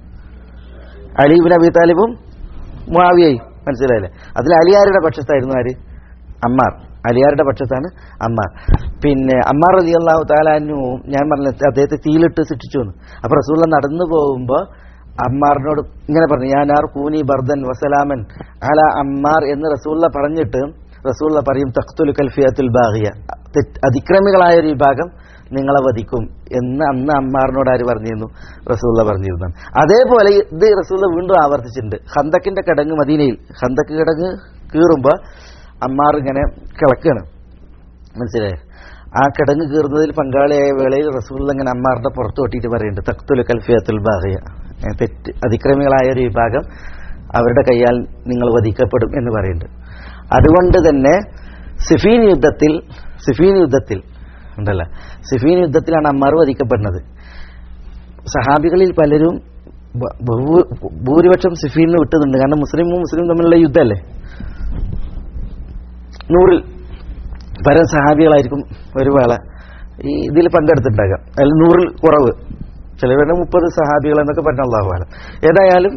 B: അലീബിൻ അബി താലിബും മുആവിയയും മനസ്സിലായില്ലേ അതിൽ അലിയാരുടെ പക്ഷത്തായിരുന്നു ആര് അമ്മാർ അലിയാരുടെ പക്ഷത്താണ് അമ്മാർ പിന്നെ അമ്മാർ അലി അള്ളാഹു താലാനു ഞാൻ പറഞ്ഞ അദ്ദേഹത്തെ തീയിലിട്ട് ശിക്ഷിച്ചു എന്ന് അപ്പൊ റസൂള്ള നടന്നു പോകുമ്പോൾ അമ്മാറിനോട് ഇങ്ങനെ പറഞ്ഞു ഞാൻ ആർ കൂനി ബർദൻ വസലാമൻ അല അമ്മാർ എന്ന് റസൂള്ള പറഞ്ഞിട്ട് റസൂള്ള പറയും തഖ്തുൽ കൽഫിയത്തുൽ ബാഹിയ തെറ്റ് അതിക്രമികളായ ഒരു വിഭാഗം നിങ്ങളെ വധിക്കും എന്ന് അന്ന് അമ്മാറിനോട് ആര് പറഞ്ഞിരുന്നു റസൂള്ള പറഞ്ഞിരുന്നു അതേപോലെ ഇത് റസൂള്ള വീണ്ടും ആവർത്തിച്ചിട്ടുണ്ട് ഹന്തക്കിന്റെ കിടങ്ങ് മദീനയിൽ ഹന്തക്ക് കിടങ്ങ് കീറുമ്പോൾ അമ്മാർ ഇങ്ങനെ കിളക്കാണ് മനസ്സിലായോ ആ കിടങ്ങ് കീറുന്നതിൽ പങ്കാളിയായ വേളയിൽ റസൂൽ ഇങ്ങനെ അമ്മാറിന്റെ പുറത്ത് കൊട്ടിയിട്ട് പറയുന്നുണ്ട് തക്തുൽ കൽഫിയത്തുൽ ബാഹിയ ഏ, തെറ്റ് അതിക്രമികളായ ഒരു വിഭാഗം അവരുടെ കയ്യാൽ നിങ്ങൾ വധിക്കപ്പെടും എന്ന് പറയുന്നുണ്ട് അതുകൊണ്ട് തന്നെ സിഫീൻ യുദ്ധത്തിൽ സിഫീൻ യുദ്ധത്തിൽ ഉണ്ടല്ല സിഫീൻ യുദ്ധത്തിലാണ് അമ്മാർ വധിക്കപ്പെടുന്നത് സഹാബികളിൽ പലരും ബ- ബഹു- ഭൂരിപക്ഷം സിഫീനിന് വിട്ടതുണ്ട് കാരണം മുസ്ലിമും മുസ്ലിം തമ്മിലുള്ള യുദ്ധമല്ലേ നൂറിൽ പരം സഹാബികളായിരിക്കും ഒരു വേള ഈ ഇതിൽ പങ്കെടുത്തിട്ടുണ്ടാകാം അതിൽ നൂറിൽ കുറവ് ചിലവരുടെ മുപ്പത് സഹാബികൾ എന്നൊക്കെ പറഞ്ഞ അള്ളാഹുവാല ഏതായാലും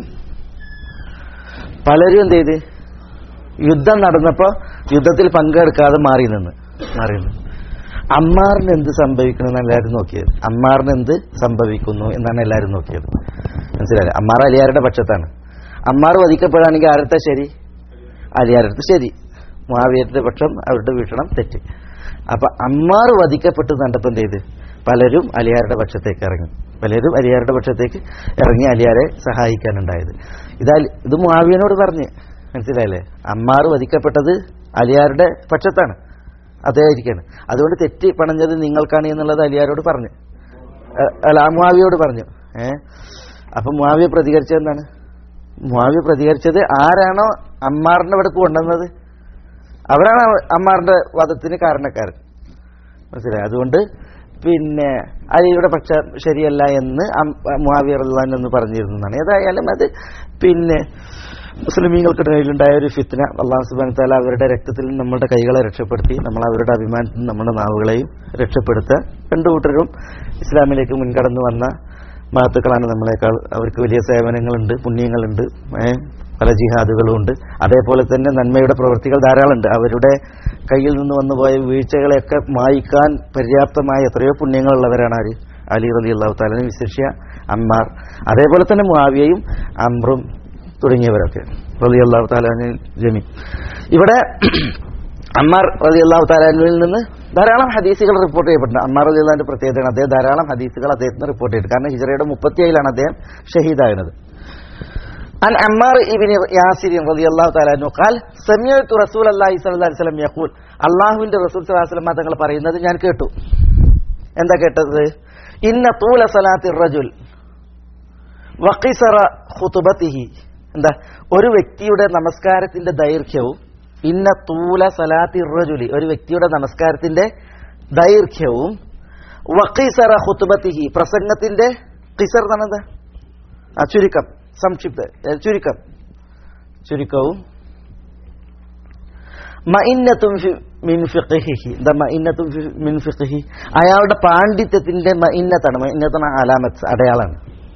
B: പലരും എന്ത് ചെയ്ത് യുദ്ധം നടന്നപ്പോൾ യുദ്ധത്തിൽ പങ്കെടുക്കാതെ മാറി നിന്ന് മാറി നിന്ന് അമ്മാറിന് എന്ത് സംഭവിക്കണം എന്നാണ് എല്ലാവരും നോക്കിയത് അമ്മാറിന് എന്ത് സംഭവിക്കുന്നു എന്നാണ് എല്ലാവരും നോക്കിയത് മനസ്സിലായില്ലേ അമ്മാർ അലിയാരുടെ പക്ഷത്താണ് അമ്മാർ വധിക്കപ്പെടുകയാണെങ്കിൽ ആരത്തെ ശരി അലിയാരടുത്ത് ശരി മുഹാവിയരുടെ പക്ഷം അവരുടെ വീക്ഷണം തെറ്റ് അപ്പൊ അമ്മാർ വധിക്കപ്പെട്ടു കണ്ടപ്പോൾ എന്ത് ചെയ്ത് പലരും അലിയാരുടെ പക്ഷത്തേക്ക് ഇറങ്ങി പലരും അലിയാരുടെ പക്ഷത്തേക്ക് ഇറങ്ങി അലിയാരെ സഹായിക്കാനുണ്ടായത് ഇതാ ഇത് മുഹാവിയനോട് പറഞ്ഞ് മനസ്സിലായില്ലേ അമ്മാർ വധിക്കപ്പെട്ടത് അലിയാരുടെ പക്ഷത്താണ് അതേയിരിക്കാണ് അതുകൊണ്ട് തെറ്റ് പണഞ്ഞത് നിങ്ങൾക്കാണ് എന്നുള്ളത് അലിയാരോട് പറഞ്ഞു അ- അല്ല ആ മുഹാവിയോട് പറഞ്ഞു ഏ അപ്പൊ മുഹാവിയ പ്രതികരിച്ചത് എന്താണ് മുഹാവിയ പ്രതികരിച്ചത് ആരാണോ അമ്മാറിന്റെ ഇവിടെ കൊണ്ടുവന്നത് അവരാണ് അവ- അമ്മാറിന്റെ വധത്തിന് കാരണക്കാരൻ മനസ്സിലായി അതുകൊണ്ട് പിന്നെ അലിയുടെ പക്ഷ ശരിയല്ല എന്ന് മുഹാവിയർ എന്ന് പറഞ്ഞിരുന്നതാണ് ഏതായാലും അത് പിന്നെ മുസ്ലിമീങ്ങൾക്കിടയിലുണ്ടായ ഒരു ഫിത്ന അള്ളാഹു സുബാൻ താല അവരുടെ രക്തത്തിൽ നിന്ന് നമ്മുടെ കൈകളെ രക്ഷപ്പെടുത്തി നമ്മൾ അവരുടെ അഭിമാനത്തിൽ നിന്ന് നമ്മുടെ നാവുകളെയും രക്ഷപ്പെടുത്തുക രണ്ടു കൂട്ടരും ഇസ്ലാമിലേക്ക് മുൻകടന്നു വന്ന മഹത്തുക്കളാണ് നമ്മളെക്കാൾ അവർക്ക് വലിയ സേവനങ്ങളുണ്ട് പുണ്യങ്ങളുണ്ട് ഏ, പല ജിഹാദുകളും ഉണ്ട് അതേപോലെ തന്നെ നന്മയുടെ പ്രവൃത്തികൾ ധാരാളമുണ്ട് അവരുടെ കയ്യിൽ നിന്ന് വന്നുപോയ വീഴ്ചകളെയൊക്കെ മായ്ക്കാൻ പര്യാപ്തമായ എത്രയോ പുണ്യങ്ങളുള്ളവരാണ് ആര് അലി റലി അള്ളാഹു താലിന് വിശേഷ്യ അമ്മാർ അതേപോലെ തന്നെ മുആവിയയും അമ്രും തുടങ്ങിയവരൊക്കെ റലി അള്ളാഹു താലാന് ജമി ഇവിടെ അമ്മാർ റലി അള്ളാഹു താലാനിൽ നിന്ന് ധാരാളം ഹദീസുകൾ റിപ്പോർട്ട് ചെയ്യപ്പെടുന്നത് അമ്മാർ റലി അള്ളാഹിന്റെ പ്രത്യേകതയാണ് അദ്ദേഹം ധാരാളം ഹദീസുകൾ അദ്ദേഹത്തിന് റിപ്പോർട്ട് ചെയ്തിട്ടുണ്ട് കാരണം ഹിജറയുടെ മുപ്പത്തിയേഴിലാണ് അദ്ദേഹം ഷഹീദാകുന്നത് عن عمار ابن ياسر رضي الله تعالى عنه قال سمعت رسول الله صلى الله عليه وسلم يقول അള്ളാഹുവിന്റെ റസൂൽ സല്ലല്ലാഹു അലൈഹി വസല്ലം തങ്ങൾ പറയുന്നത് ഞാൻ കേട്ടു എന്താ കേട്ടത് ഇന്ന തൂല സലാത്തി റജുൽ വഖിസറ ഖുതുബത്തിഹി എന്താ ഒരു വ്യക്തിയുടെ നമസ്കാരത്തിന്റെ ദൈർഘ്യവും ഇന്ന തൂല സലാത്തി റജുലി ഒരു വ്യക്തിയുടെ നമസ്കാരത്തിന്റെ ദൈർഘ്യവും വഖിസറ ഖുതുബത്തിഹി പ്രസംഗത്തിന്റെ ഖിസർ എന്ന് പറഞ്ഞത് ആ ചുരുക്കം സംക്ഷിപ്ത ഏ, ചുരുക്കം ചുരുക്കവും മഇന്നത്തും ഫി- മിൻ ഫിഖ്ഹിഹി എന്താ മഇന്നത്തും ഫി- മിൻ ഫിഖ്ഹി അയാളുടെ പാണ്ഡിത്യത്തിന്റെ മഇന്നത്താണ് മഇന്നത്താണ് അലാമത്ത് അടയാളാണ്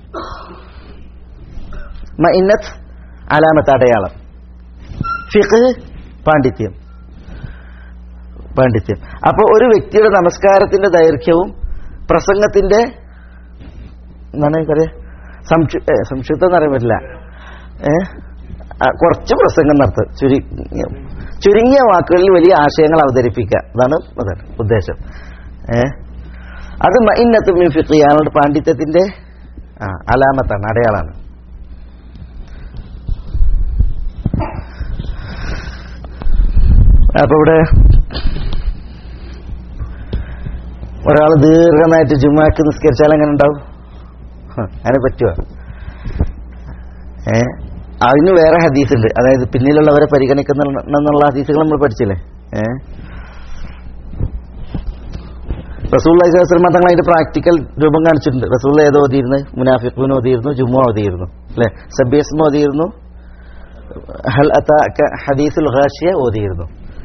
B: മഇന്നത്ത് അലാമത്ത് അടയാളം ഫിഖ് പാണ്ഡിത്യം പാണ്ഡിത്യം അപ്പോൾ ഒരു വ്യക്തിയുടെ നമസ്കാരത്തിന്റെ ദൈർഘ്യവും പ്രസംഗത്തിന്റെ എന്താണ് പറയാ സംക്ഷി ഏ, സംക്ഷിപ്തം എന്ന് പറയാൻ പറ്റില്ല ഏ ആ, കുറച്ച് പ്രസംഗം നടത്തുക ചുരു ചുരുങ്ങിയ വാക്കുകളിൽ വലിയ ആശയങ്ങൾ അവതരിപ്പിക്കുക അതാണ് അതാണ് ഉദ്ദേശം ഏ അത് മഇന്നത്ത് മിൻ ഫിഖ് അയാളുടെ പാണ്ഡിത്യത്തിന്റെ ആ, അലാമത്താണ് അടയാളാണ് അപ്പൊ ഇവിടെ ഒരാൾ ദീർഘമായിട്ട് ജുമാക്ക് നിസ്കരിച്ചാൽ എങ്ങനെ ഉണ്ടാവും ഹ, അതിനെ പറ്റുമോ ഏ അതിന് വേറെ ഹദീസ് ഉണ്ട് അതായത് പിന്നിലുള്ളവരെ പരിഗണിക്കുന്നുള്ള ഹദീസുകൾ നമ്മൾ പഠിച്ചില്ലേ ഏ റസൂൽ അലൈഹിസ്ലാം തങ്ങൾ അതിന്റെ പ്രാക്ടിക്കൽ രൂപം കാണിച്ചിട്ടുണ്ട് റസൂൽ ഏതോ ഓതിയിരുന്നു മുനാഫിഖൂൻ ഓതിയിരുന്നു ജുമ ഓതിയിരുന്നു അല്ലെ സബീസ്മ ഓതിയിരുന്നു ഹൽ അതാക ഹദീസുൽ ഖാഷിയ ഓതിയിരുന്നു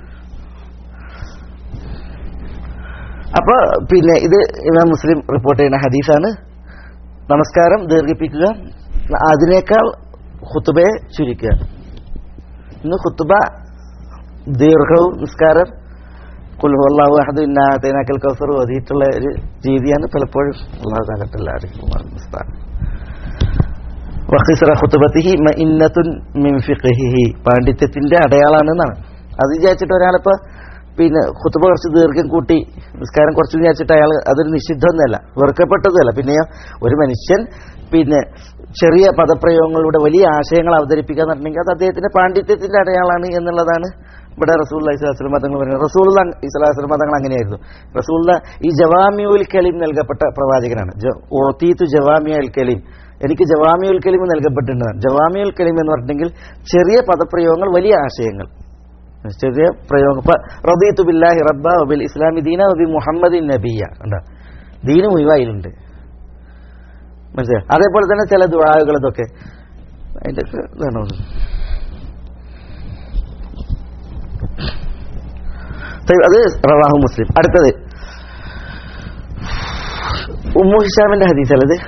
B: അപ്പൊ പിന്നെ ഇത് ഇമാം മുസ്ലിം റിപ്പോർട്ട് ചെയ്യുന്ന ഹദീസാണ് നമസ്കാരം ദീർഘിപ്പിക്കുക അതിനേക്കാൾ ഖുത്തുബയെ ചുരുക്കുക ഇന്ന് ഖുത്തുബ ദീർഘവും നിസ്കാരം കുൽഹു അഹദ് ഇന്നാത്തേനാക്കൽ കൗസർ ഓതിയിട്ടുള്ള ഒരു രീതിയാണ് പലപ്പോഴും അള്ളാഹു താങ്കട്ടില്ല വഖിസ്റ ഖുതുബത്തിഹി മഇന്നത്തുൻ മിൻ ഫിഖ്ഹിഹി പാണ്ഡിത്യത്തിന്റെ അടയാളാണ് എന്നാണ് അത് വിചാരിച്ചിട്ട് ഒരാളിപ്പോ പിന്നെ ഖുതുബ കുറച്ച് ദീർഘം കൂട്ടി നിസ്കാരം കുറച്ച് വിചാരിച്ചിട്ട് അയാൾ അതൊരു നിഷിദ്ധമൊന്നുമല്ല വെറുക്കപ്പെട്ടതല്ല പിന്നെ ഒരു മനുഷ്യൻ പിന്നെ ചെറിയ പദപ്രയോഗങ്ങളിലൂടെ വലിയ ആശയങ്ങൾ അവതരിപ്പിക്കുക എന്ന് പറഞ്ഞെങ്കിൽ അത് അദ്ദേഹത്തിന്റെ പാണ്ഡിത്യത്തിന്റെ അടയാളാണ് എന്നുള്ളതാണ് ഇവിടെ റസൂൽ ഇസ്ലാസ്ലം മതങ്ങൾ പറയുന്നത് റസൂൽ ഇസ്ലാസ്ലം മതങ്ങൾ അങ്ങനെയായിരുന്നു റസൂൽ ഈ ജവാമിയുൽ കലീം നൽകപ്പെട്ട പ്രവാചകനാണ് ജ- ഓത്തീത്തു ജവാമിയുൽ കലീം എനിക്ക് ജവാമിയുൽ കലീം നൽകപ്പെട്ടിട്ടുണ്ട് ജവാമിയുൽ കലീം എന്ന് പറഞ്ഞിട്ടുണ്ടെങ്കിൽ ചെറിയ പദപ്രയോഗങ്ങൾ വലിയ ആശയങ്ങൾ ചെറിയ പ്രയോഗം ഇപ്പൊ റബീത്തു ബില്ലാഹി റബ്ബ വബിൽ ഇസ്ലാമി ദീന വബി മുഹമ്മദിൻ നബിയ കണ്ടോ ദീന് മുഴുവായിലുണ്ട് മനസ്സിലായി അതേപോലെ തന്നെ ചില ദുഴാകൾ ഇതൊക്കെ അതിന്റെ ഒക്കെ ഇതാണ് ഒന്ന്. طيب, അത് റവാഹു മുസ്ലിം അടുത്തത് ഉമ്മു ഹിഷാമിന്റെ ഹദീസ് അല്ലത്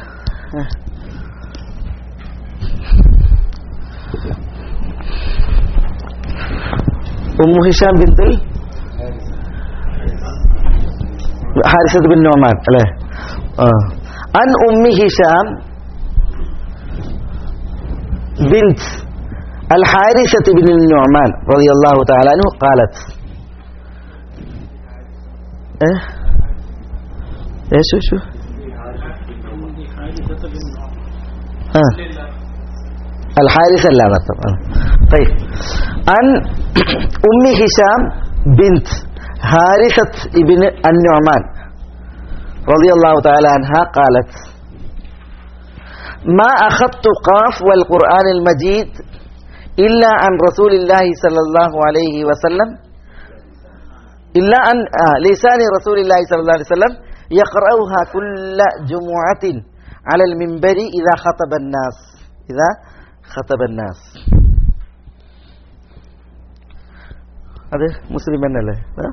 B: ഉമ്മു ഹിഷാം ബിന്ദുൽ ഹാരിസത്ത് ബിൻ നോമാൻ അല്ലേ ആ. അൻ ഉമ്മി ഹിഷാം بنت الحارثة بن النعمان رضي الله تعالى عنه قالت ايه ايش شو شو ها الحارثة لا نطب طيب عن أم هشام بنت حارثة ابن النعمان رضي الله تعالى عنها قالت ما أخذت قاف والقرآن المجيد إلا عن رسول الله صلى الله عليه وسلم إلا عن آه لسان رسول الله صلى الله عليه وسلم يقرأها كل جمعة على المنبر إذا خطب الناس إذا خطب الناس هذا مسلم أنا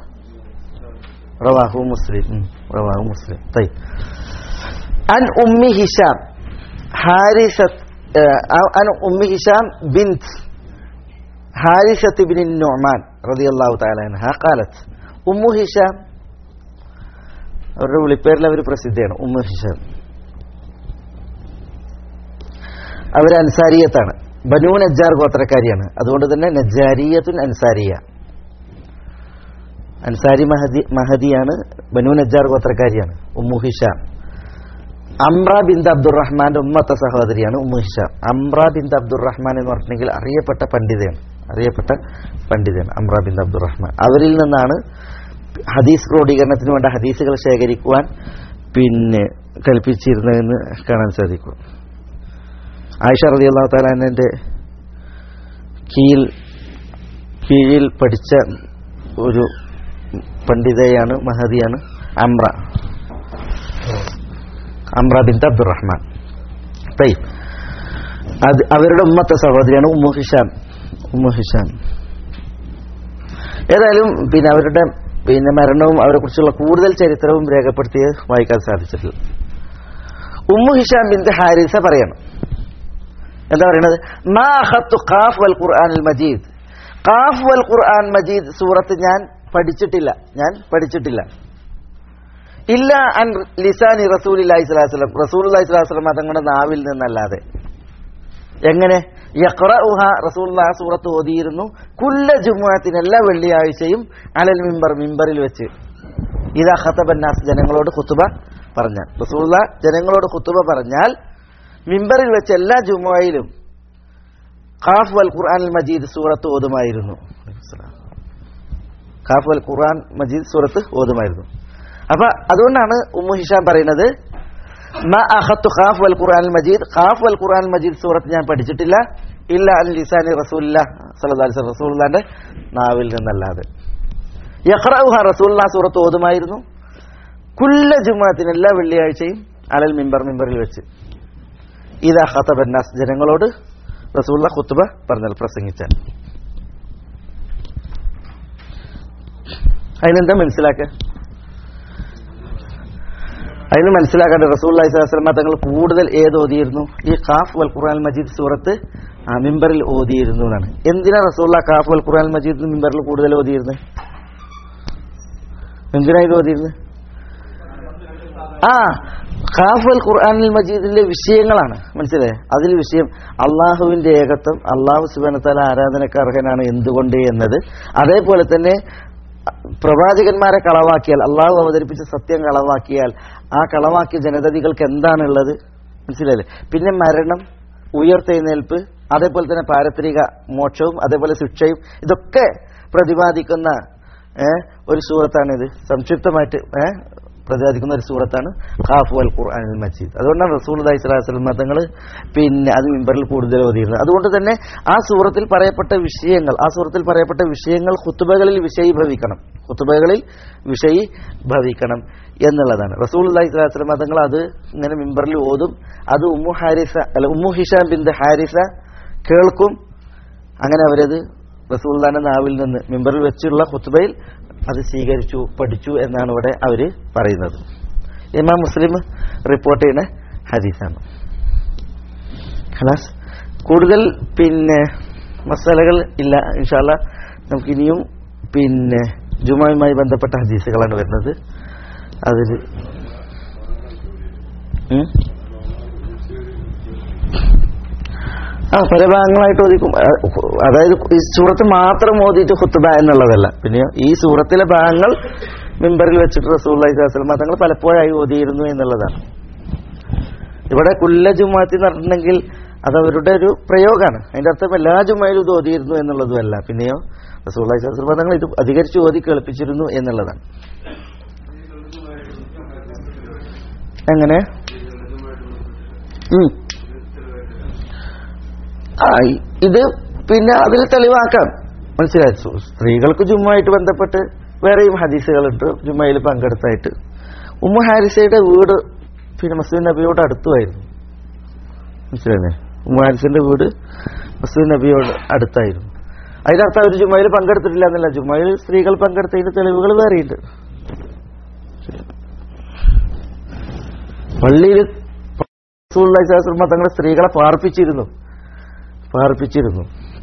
B: رواه مسلم مم. رواه مسلم طيب عن أم هشام حارثة آه عن أم هشام بنت حارثة بن النعمان رضي الله تعالى عنها قالت أم هشام അവരുടെ വിളിപ്പേരിൽ അവർ പ്രസിദ്ധയാണ് ഉമ്മ ഹിഷാം അവർ അൻസാരിയത്താണ് ബനൂ നജ്ജാർ ഗോത്രക്കാരിയാണ് അതുകൊണ്ട് തന്നെ നജ്ജാരിയത്തുൻ അൻസാരിയ അൻസാരി മഹദി മഹദിയാണ് ബനൂ നജ്ജാർ ഗോത്രക്കാരിയാണ് ഉമ്മു ഹിഷാം അമ്ര ബിന്ദ് അബ്ദുറഹ്മാന്റെ ഉമ്മത്ത സഹോദരിയാണ് ഉമ്മു ഹിഷാം അമ്ര ബിന്ദ് അബ്ദുറഹ്മാൻ എന്ന് പറഞ്ഞിട്ടുണ്ടെങ്കിൽ അറിയപ്പെട്ട പണ്ഡിതയാണ് അറിയപ്പെട്ട പണ്ഡിതയാണ് അമ്ര ബിന്ദ് അബ്ദുറഹ്മാൻ അവരിൽ നിന്നാണ് ഹദീസ് ക്രോഡീകരണത്തിന് വേണ്ട ഹദീസുകൾ ശേഖരിക്കുവാൻ പിന്നെ കൽപ്പിച്ചിരുന്നതെന്ന് കാണാൻ സാധിക്കും ആയിഷ റതി അള്ളാഹു താലാന്റെ കീഴിൽ കീഴിൽ പഠിച്ച ഒരു പണ്ഡിതയാണ് മഹദിയാണ് അമ്ര അമ്ര ബിൻ അബ്ദുറഹ്മാൻ തയ്യ് അത് അവരുടെ ഉമ്മത്തെ സഹോദരിയാണ് ഉമ്മു ഹിഷാം ഉമ്മു ഹിഷാം ഏതായാലും പിന്നെ അവരുടെ പിന്നെ മരണവും അവരെ കുറിച്ചുള്ള കൂടുതൽ ചരിത്രവും രേഖപ്പെടുത്തിയത് വായിക്കാൻ സാധിച്ചിട്ടില്ല ഉമ്മു ഹിഷാം ബിൻ ഹാരിസ പറയണം എന്താ പറയുന്നത് മാ അഖത്തു ഖാഫ് വൽ ഖുർആനിൽ മജീദ് ഖാഫ് വൽ ഖുർആൻ മജീദ് സൂറത്ത് ഞാൻ പഠിച്ചിട്ടില്ല ഞാൻ പഠിച്ചിട്ടില്ല ഇല്ല അൻ ലിസാനി റസൂലി സ്വലാസ്ലം റസൂലി സ്വലാസ്ലം തങ്ങളുടെ നാവിൽ നിന്നല്ലാതെ എങ്ങനെ യഖ്റഉഹ റസൂലുള്ളാഹി ആ സൂറത്ത് ഓതിയിരുന്നു കുല്ല ജുമുഅത്തിന് എല്ലാ വെള്ളിയാഴ്ചയും അലൽ മിമ്പർ മിമ്പറിൽ വെച്ച് ഇതാ ഖതബന്നാസ് ജനങ്ങളോട് ഖുതുബ പറഞ്ഞാൽ റസൂലുള്ള ജനങ്ങളോട് ഖുതുബ പറഞ്ഞാൽ മിമ്പറിൽ വെച്ച് എല്ലാ ജുമുഅയിലും ഖാഫ് വൽ ഖുർആൻ മജീദ് സൂറത്ത് ഓതുമായിരുന്നു ഖാഫ് വൽ ഖുർആൻ മജീദ് സൂറത്ത് ഓതുമായിരുന്നു അപ്പൊ അതുകൊണ്ടാണ് ഉമ്മു ഹിഷാം പറയുന്നത് മാ അഖത്തു ഖാഫ് വൽ ഖുർആൻ മജീദ് ഖാഫ് വൽ ഖുർആൻ മജീദ് സൂറത്ത് ഞാൻ പഠിച്ചിട്ടില്ല ഇല്ല അൽ ലിസാനി റസൂലില്ല സല്ലല്ലാഹു അലൈഹി വസല്ലം റസൂലുള്ളാന്റെ നാവിൽ നിന്നല്ലാതെ യഖ്റഉഹ റസൂലുള്ളാഹി സൂറത്ത് ഓതുമായിരുന്നു കുല്ല ജുമുഅത്തിന് എല്ലാ വെള്ളിയാഴ്ചയും അലൽ മിമ്പർ മിമ്പറിൽ വെച്ച് ഇതാ ഖതബന്നാസ് ജനങ്ങളോട് റസൂലുള്ള ഖുത്ബ പറഞ്ഞാൽ പ്രസംഗിച്ചാൽ അതിനെന്താ മനസ്സിലാക്കുക അതിന് മനസ്സിലാക്കേണ്ട റസൂല്ലി സ്വലമ തങ്ങൾ കൂടുതൽ ഏത് ഓതിയിരുന്നു ഈ ഖാഫ് വൽ ഖുർആൻ മജീദ് സൂറത്ത് ആ മിമ്പറിൽ ഓതിയിരുന്നു എന്നാണ് എന്തിനാ റസൂല്ല ഖാഫ് വൽ ഖുർആൻ മജീദ് മിമ്പറിൽ കൂടുതൽ ഓതിയിരുന്നത് എന്തിനാ ഇത് ഓതിയിരുന്നത് ആ ഖാഫുൽ ഖുർആനിൽ മജീദിലെ വിഷയങ്ങളാണ് മനസ്സിലായേ അതിൽ വിഷയം അള്ളാഹുവിന്റെ ഏകത്വം അള്ളാഹു സുബാനത്താല ആരാധനക്ക് അർഹനാണ് എന്തുകൊണ്ട് എന്നത് അതേപോലെ തന്നെ പ്രവാചകന്മാരെ കളവാക്കിയാൽ അള്ളാഹു അവതരിപ്പിച്ച സത്യം കളവാക്കിയാൽ ആ കളവാക്കിയ ജനതതികൾക്ക് എന്താണുള്ളത് മനസ്സിലായില്ലേ പിന്നെ മരണം ഉയർത്തെഴുന്നേൽപ്പ് അതേപോലെ തന്നെ പാരത്രിക മോക്ഷവും അതേപോലെ ശിക്ഷയും ഇതൊക്കെ പ്രതിപാദിക്കുന്ന ഏ, ഒരു സൂറത്താണിത് സംക്ഷിപ്തമായിട്ട് ഏ, പ്രതിപാദിക്കുന്ന ഒരു സൂറത്താണ് ഖാഫു അൽ ഖുർആനിൽ മജീദ് അതുകൊണ്ടാണ് റസൂൽ അലൈഹി സ്വലാസ്ലം തങ്ങൾ പിന്നെ അത് മിമ്പറിൽ കൂടുതൽ ഓതിയിരുന്നത് അതുകൊണ്ട് തന്നെ ആ സൂറത്തിൽ പറയപ്പെട്ട വിഷയങ്ങൾ ആ സൂറത്തിൽ പറയപ്പെട്ട വിഷയങ്ങൾ ഖുത്തുബകളിൽ വിഷയീഭവിക്കണം ഖുത്തുബകളിൽ വിഷയീഭവിക്കണം എന്നുള്ളതാണ് റസൂൽ അലൈഹി സ്വലാസ്ലം തങ്ങൾ അത് ഇങ്ങനെ മിമ്പറിൽ ഓതും അത് ഉമ്മു ഹാരിസ അല്ല ഉമ്മു ഹിഷാം ബിന്ദ ഹാരിസ കേൾക്കും അങ്ങനെ അവരത് റസൂൽദാന്റെ നാവിൽ നിന്ന് മിമ്പറിൽ വെച്ചുള്ള ഖുത്ബയിൽ അത് സ്വീകരിച്ചു പഠിച്ചു എന്നാണ് ഇവിടെ അവർ പറയുന്നത് ഇമാം മുസ്ലിം റിപ്പോർട്ട് ചെയ്യുന്ന ഹദീസാണ് ഖലാസ് കൂടുതൽ പിന്നെ മസാലകൾ ഇല്ല ഇൻഷാല്ല നമുക്കിനിയും പിന്നെ ജുമായുമായി ബന്ധപ്പെട്ട ഹദീസുകളാണ് വരുന്നത് അതിൽ ഉം? ആ പല ഭാഗങ്ങളായിട്ട് ഓദിക്കും ആ, അതായത് ഈ സൂറത്ത് മാത്രം ഓതിയിട്ട് ഹുത്തുബ എന്നുള്ളതല്ല പിന്നെ ഈ സൂറത്തിലെ ഭാഗങ്ങൾ മിമ്പറിൽ വെച്ചിട്ട് റസൂള്ളി സ്വലമ തങ്ങൾ പലപ്പോഴായി ഓതിയിരുന്നു എന്നുള്ളതാണ് ഇവിടെ കുല്ല ജുമാത്തി എന്ന് പറഞ്ഞിട്ടുണ്ടെങ്കിൽ അത് അവരുടെ ഒരു പ്രയോഗമാണ് അതിന്റെ അർത്ഥം എല്ലാ ജുമയിലും ഇത് ഓതിയിരുന്നു എന്നുള്ളതുമല്ല പിന്നെയോ റസൂള്ളി സ്വലമ തങ്ങൾ ഇത് അധികരിച്ച് ഓതി കേൾപ്പിച്ചിരുന്നു എന്നുള്ളതാണ് എങ്ങനെ ഉം ആ ഇ- ഇത് പിന്നെ അതിൽ തെളിവാക്കാം മനസ്സിലായി സു- സ്ത്രീകൾക്ക് ജുമ്മായിട്ട് ബന്ധപ്പെട്ട് വേറെയും ഹദീസുകളുണ്ട് ജുമ്മയിൽ പങ്കെടുത്തായിട്ട് ഉമ്മ ഹാരിസയുടെ വീട് പിന്നെ മസൂദ് നബിയോട് അടുത്തുമായിരുന്നു മനസ്സിലല്ലേ ഉമ്മ ഹാരിസിന്റെ വീട് മസൂദ് നബിയോട് അടുത്തായിരുന്നു അതിനർത്ഥം അവർ ജുമ്മയിൽ പങ്കെടുത്തിട്ടില്ല എന്നല്ല ജുമ്മയിൽ സ്ത്രീകൾ പങ്കെടുത്തതിന്റെ തെളിവുകൾ വേറെയുണ്ട് പള്ളിയിൽ റസൂലുള്ളാഹി തങ്ങളുടെ സ്ത്രീകളെ പാർപ്പിച്ചിരുന്നു പാർപ്പിച്ചിരുന്നു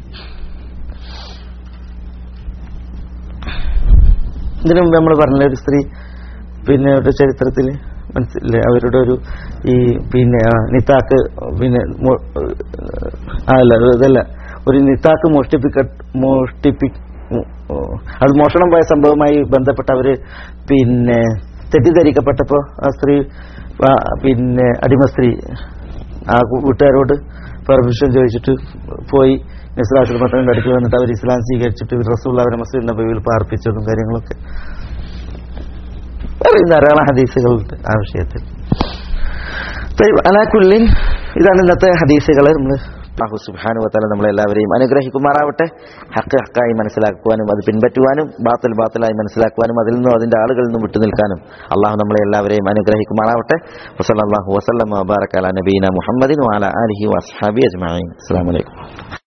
B: ഇതിനു മുമ്പ് നമ്മൾ പറഞ്ഞില്ലേ ഒരു സ്ത്രീ പിന്നെ ഒരു ചരിത്രത്തിൽ മനസ്സിലെ അവരുടെ ഒരു ഈ പിന്നെ ആ, നിത്താക്ക് പിന്നെ മോ- ആ, അല്ല ഇതല്ല ഒരു നിത്താക്ക് മോഷ്ടിപ്പിക്ക മോഷ്ടിപ്പി അത് മോഷണം പോയ സംഭവവുമായി ബന്ധപ്പെട്ട് അവര് പിന്നെ തെറ്റിദ്ധരിക്കപ്പെട്ടപ്പോ ആ സ്ത്രീ ആ, പിന്നെ അടിമ സ്ത്രീ ആ കു- വീട്ടുകാരോട് പെർമിഷൻ ചോദിച്ചിട്ട് പോയി നിസ്ലാശ്രമത്തിന്റെ അടുത്ത് വന്നിട്ട് അവർ ഇസ്ലാം സ്വീകരിച്ചിട്ട് റസൂൽ അവരെ മസ്ജിദ് നബിയിൽ പാർപ്പിച്ചതും കാര്യങ്ങളൊക്കെ വേറെയും ധാരാളം ഹദീസുകളുണ്ട് ആ വിഷയത്തിൽ തയ്യബ്, അലാ കുല്ലിൻ ഇതാണ് ഇന്നത്തെ ഹദീസുകൾ നമ്മൾ അള്ളാഹു സുബ്ഹാനഹു വതആല നമ്മളെല്ലാവരെയും അനുഗ്രഹിക്കുമാറാവട്ടെ ഹക്ക് ഹക്കായി മനസ്സിലാക്കുവാനും അത് പിൻപറ്റുവാനും ബാത്തിൽ ബാത്തിലായി മനസ്സിലാക്കുവാനും അതിൽ നിന്നും അതിന്റെ ആളുകളിൽ നിന്നും വിട്ടുനിൽക്കാനും അള്ളാഹു നമ്മളെ എല്ലാവരെയും അനുഗ്രഹിക്കുമാറാവട്ടെ വസല്ലല്ലാഹു വസല്ലം വബാറക അലാ നബീന മുഹമ്മദിൻ വഅലാ ആലിഹി വഅസ്ഹാബി അജ്മഈൻ അസ്സലാമു അലൈക്കും